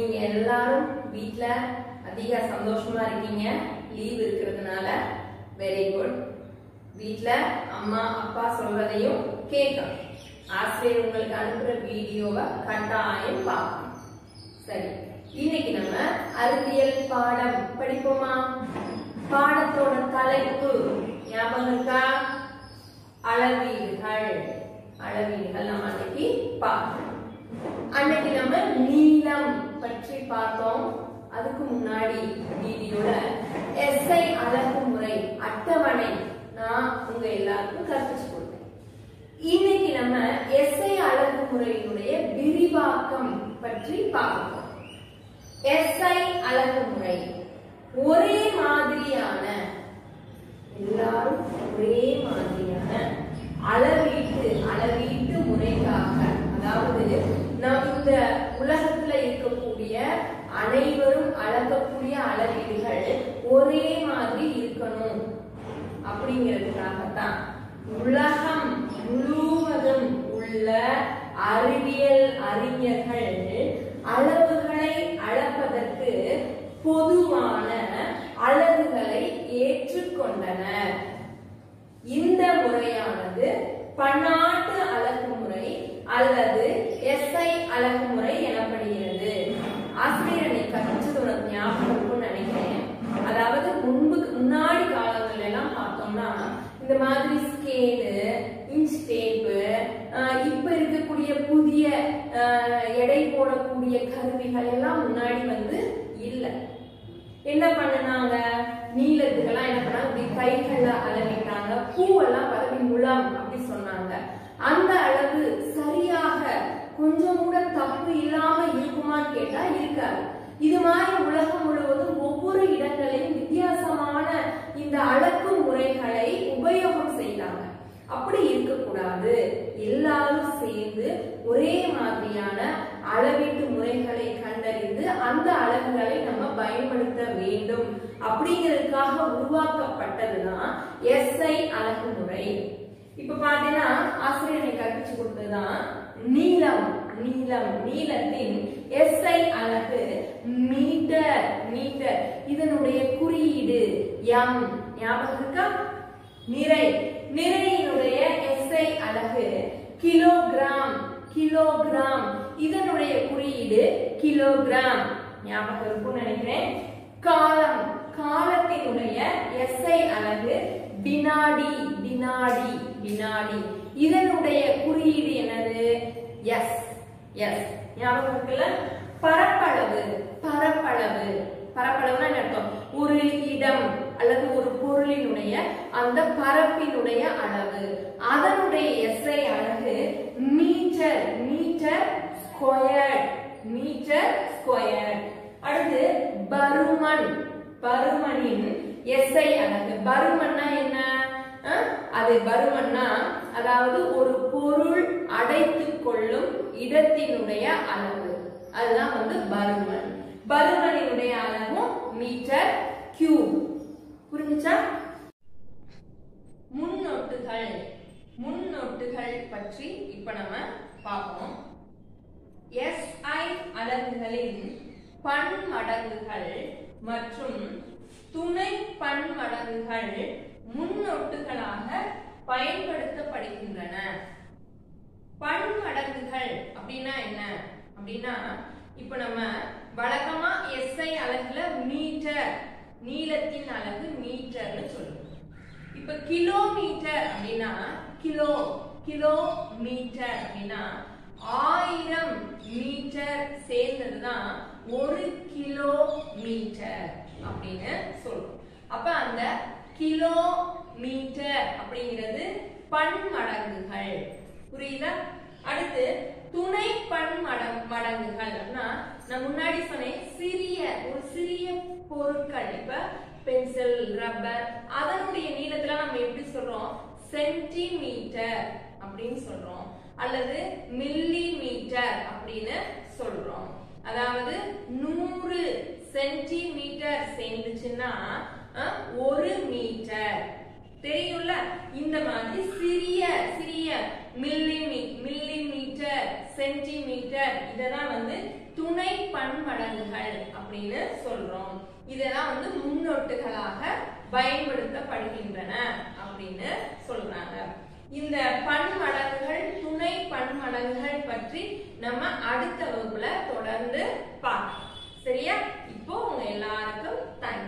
நீங்க எல்லாரும் வீட்ல அதிக சந்தோஷமா இருக்கீங்க லீவ் இருக்கிறதுனால வெரி குட் வீட்ல அம்மா அப்பா சொல்றதையும் கேட்கணும் ஆசிரியர் உங்களுக்கு அனுப்புற வீடியோவை கட்டாயம் பார்க்கணும் சரி இன்னைக்கு நம்ம அறிவியல் பாடம் படிப்போமா பாடத்தோட தலைப்பு ஞாபகம் இருக்கா அளவீடுகள் அளவீடுகள் நம்ம அன்னைக்கு பார்த்தோம் அன்னைக்கு நம்ம நீளம் பற்றி பார்த்தோம் அதுக்கு முன்னாடி வீடியோல எஸ்ஐ அழகு முறை அட்டவணை நான் உங்க எல்லாருக்கும் கற்பிச்சு கொடுத்தேன் இன்னைக்கு நம்ம எஸ்ஐ அழகு முறையினுடைய விரிவாக்கம் பற்றி பார்ப்போம் எஸ்ஐ அழகு முறை ஒரே மாதிரியான எல்லாரும் ஒரே மாதிரியான அளவீட்டு அளவீட்டு முறைக்காக அதாவது நாம் இந்த உலகத்துல இருக்கக்கூடிய அனைவரும் அளக்கக்கூடிய அளவீடுகள் ஒரே மாதிரி இருக்கணும் அப்படிங்கிறதுக்காகத்தான் உலகம் முழுவதும் உள்ள அறிவியல் அறிஞர்கள் அளவுகளை அளப்பதற்கு பொதுவான அலகுகளை ஏற்றுக்கொண்டனர் இந்த முறையானது பன்னாட்டு அலகு முறை அல்லது எஸ்ஐ அலகு முறை எனப்படுகிறது ஆசிரியர் நீ கற்பிச்சது உனக்கு ஞாபகம் இருக்கும்னு நினைக்கிறேன் அதாவது முன்பு முன்னாடி காலங்கள்ல எல்லாம் பார்த்தோம்னா இந்த மாதிரி ஸ்கேலு இன்ச் டேப்பு இப்ப இருக்கக்கூடிய புதிய அஹ், எடை போடக்கூடிய கருவிகள் எல்லாம் முன்னாடி வந்து இல்லை என்ன பண்ணுனாங்க நீளத்துக்கெல்லாம் என்ன பண்ணாங்க இப்படி கைகள்ல அளவிட்டாங்க பூவெல்லாம் பரவி முலாம் அப்படி சொன்னாங்க அந்த அளவு சரியாக கொஞ்சம் கூட தப்பு இல்லாம இருக்குமான்னு கேட்டா இருக்காது இது மாதிரி உலகம் முழுவதும் ஒவ்வொரு இடங்களையும் வித்தியாசமான இந்த அளக்கு முறைகளை உபயோகம் செய்தாங்க அப்படி இருக்கக்கூடாது எல்லாரும் சேர்ந்து ஒரே மாதிரியான அளவீட்டு முறைகளை கண்டறிந்து அந்த அளவுகளை நம்ம பயன்படுத்த வேண்டும் அப்படிங்கிறதுக்காக உருவாக்கப்பட்டதுதான் எஸ்ஐ அலகு முறை இப்ப பாத்தீங்கன்னா ஆசிரியரை கற்பிச்சு கொடுத்ததுதான் நீளம் நீளம் நீளத்தின் எஸ்ஐ அலகு மீட்டர் மீட்டர் இதனுடைய குறியீடு எம் ஞாபகம் இருக்கா நிறை நிறையினுடைய எஸ்ஐ அலகு கிலோகிராம் கிலோகிராம் இதனுடைய குறியீடு கிலோகிராம் ஞாபகம் இருக்கும்னு நினைக்கிறேன் காலம் காலத்தினுடைய எஸ்ஐ அலகு வினாடி வினாடி வினாடி இதனுடைய குறியீடு என்னது எஸ் எஸ் ஞாபகம் இருக்குல்ல பரப்பளவு பரப்பளவு பரப்பளவுனா என்ன அர்த்தம் ஒரு இடம் அல்லது ஒரு பொருளினுடைய அந்த பரப்பினுடைய அளவு அதனுடைய எஸ்ஐ அலகு metre metre square metre square அடுத்து பருமன் பருமனின் எஸ்ஐ அலகு பருமன்னா என்ன அஹ், அது பருமன்னா அதாவது ஒரு பொருள் அடைத்துக் கொள்ளும் இடத்தினுடைய அளவு அதுதான் வந்து பருமன் பருமனினுடைய அளவும் மீட்டர் கியூப் புரிஞ்சுச்சா முன்னொட்டுகள் முன்னொட்டுகள் பற்றி இப்ப நம்ம பார்ப்போம் எஸ்ஐ அலகுகளின் பன்மடங்குகள் மற்றும் துணை பன்மடங்குகள் முன்னொட்டுகளாக பயன்படுத்தப்படுகின்றன பன்மடங்குகள் அப்படின்னா என்ன அப்படின்னா இப்ப நம்ம வழக்கமா எஸ்ஐ அலகுல மீட்டர் நீளத்தின் அலகு மீட்டர்னு சொல்லுவோம் இப்ப கிலோமீட்டர் அப்படின்னா கிலோ கிலோ மீட்டர் அப்படின்னா ஆயிரம் மீட்டர் சேர்ந்ததுதான் ஒரு கிலோ மீட்டர் அப்படின்னு சொல்றோம் அப்ப அந்த கிலோ மீட்டர் அப்படிங்கிறது பன்மடங்குகள் புரியுதா அடுத்து துணை பன்மடங் மடங்குகள் அப்படின்னா நான் முன்னாடி சொன்னேன் சிறிய ஒரு சிறிய பொருட்கள் இப்ப பென்சில் ரப்பர் அதனுடைய நீளத்துல நம்ம எப்படி சொல்றோம் சென்டிமீட்டர் அப்படின்னு சொல்றோம் அல்லது மில்லி மீட்டர் அப்படின்னு சொல்றோம் அதாவது நூறு சென்டிமீட்டர் சேர்ந்துச்சுன்னா அஹ், ஒரு மீட்டர் தெரியும்ல இந்த மாதிரி சிறிய சிறிய milli millimetre metre centimetre இதெல்லாம் வந்து துணை பன்மடங்குகள் அப்படின்னு சொல்றோம் இதெல்லாம் வந்து முன்னொட்டுகளாக பயன்படுத்தப்படுகின்றன அப்படின்னு சொல்றாங்க இந்த பன்மடங்குகள் துணை பன்மடங்குகள் பற்றி நம்ம அடுத்த வகுப்புல தொடர்ந்து பார்க்கலாம் சரியா இப்போ உங்க எல்லாருக்கும் தேங்க்ஸ்